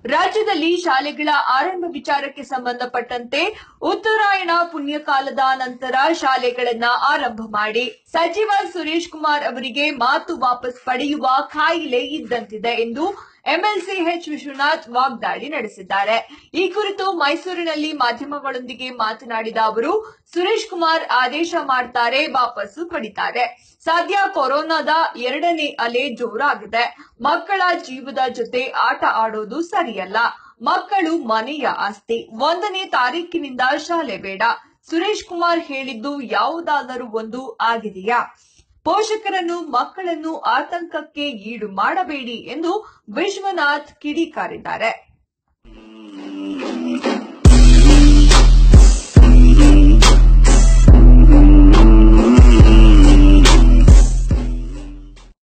ರಾಜ್ಯದಲ್ಲಿ ಶಾಲೆಗಳ ಆರಂಭ ವಿಚಾರಕ್ಕೆ ಸಂಬಂಧಪಟ್ಟಂತೆ ಉತ್ತರಾಯಣ ಪುಣ್ಯಕಾಲದ ನಂತರ ಶಾಲೆಗಳನ್ನ ಆರಂಭ ಮಾಡಿ ಸಚಿವ ಸುರೇಶ್ ಕುಮಾರ್ ಅವರಿಗೆ ಮಾತು ವಾಪಸ್ ಪಡೆಯುವ ಕಾಯಿಲೆ ಇದ್ದಂತಿದೆ ಎಂದು ಎಂಎಲ್ಸಿ ಎಚ್ ವಿಶ್ವನಾಥ್ ವಾಗ್ದಾಳಿ ನಡೆಸಿದ್ದಾರೆ ಈ ಕುರಿತು ಮೈಸೂರಿನಲ್ಲಿ ಮಾಧ್ಯಮಗಳೊಂದಿಗೆ ಮಾತನಾಡಿದ ಅವರು ಸುರೇಶ್ ಕುಮಾರ್ ಆದೇಶ ಮಾಡ್ತಾರೆ ವಾಪಸ್ಸು ಪಡಿತಾರೆ ಸದ್ಯ ಕೊರೋನಾದ ಎರಡನೇ ಅಲೆ ಜೋರಾಗಿದೆ ಮಕ್ಕಳ ಜೀವದ ಜೊತೆ ಆಟ ಆಡೋದು ಸರಿಯಲ್ಲ ಮಕ್ಕಳು ಮನೆಯ ಆಸ್ತಿ ಒಂದನೇ ತಾರೀಕಿನಿಂದ ಶಾಲೆ ಬೇಡ ಸುರೇಶ್ ಕುಮಾರ್ ಹೇಳಿದ್ದು ಯಾವುದಾದರೂ ಒಂದು ಆಗಿದೆಯಾ ಪೋಷಕರನ್ನು ಮಕ್ಕಳನ್ನು ಆತಂಕಕ್ಕೆ ಈಡು ಮಾಡಬೇಡಿ ಎಂದು ವಿಶ್ವನಾಥ್ ಕಿಡಿಕಾರಿದ್ದಾರೆ